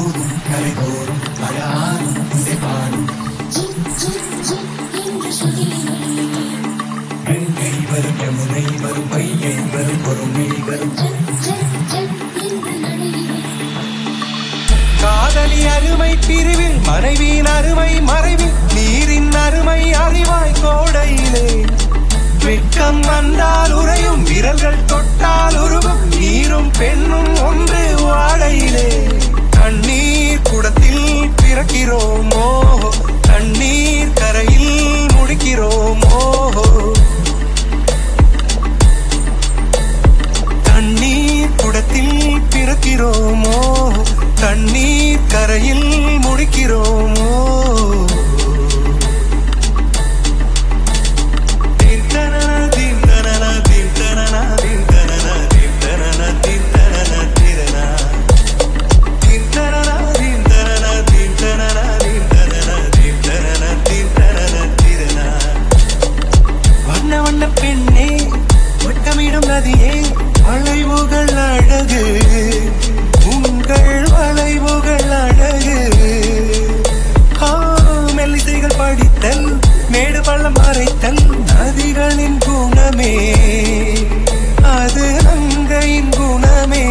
போதும் கரை போரும் அழாரும் இசை பாடும் ஜிப் ஜிப் ஜிப் என்று சுதிலினொலி கங்கை வரும் யமுனை வரும் பையை வரும் பொறுமை வரும் ஜப் ஜப் ஜப் என்று நடையிலே காதலி அருமை பிரிவில் மனைவியின் அருமை மறைவில் நீரின் அருமை அறிவாய் கோடையிலே வெட்கம் வந்தால் உறையும் விரல்கள் தொட்டால் உருவும் நீரும் பெண்ணும் ஒன்று வாடையிலே தண்ணீர் குடத்தில் பிறக்கிறோமோ தண்ணீர் கரையில் முடிக்கிறோமோ தண்ணீர் குடத்தில் பிறக்கிறோமோ தண்ணீர் கரையில் முடிக்கிறோமோ தீர்த்தனன, தீர்த்தனன, தீர்த்தனன, தீர்த்தனன, தீர்த்தனன, தீர்த்தனன, தீரனா. தீர்த்தனன, தீர்த்தனன, தீர்த்தனன, தீர்த்தனன, தீர்த்தனன, தீர்த்தனன, தீரனா. வண்ண வண்ண பெண்ணே வட்டமிடும் நதியே வளைவுகள் அழகு உங்கள் வளைவுகள் அழகு ஆ, மெல்லிசைகள் படித்தல் மேடு பள்ளம் மறைத்தல் நதிகளின் குணமே அது அங்கையின் குணமே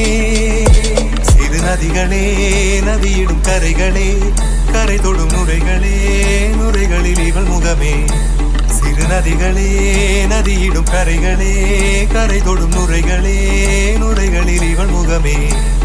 சிறு நதிகளே நதியிடும் கரைகளே கரை தொடும் நுரைகளே நுரைகளில் இவள் முகமே சிறு நதிகளே நதியிடும் கரைகளே கரை தொடும் நுரைகளே நுரைகளில் இவள் முகமே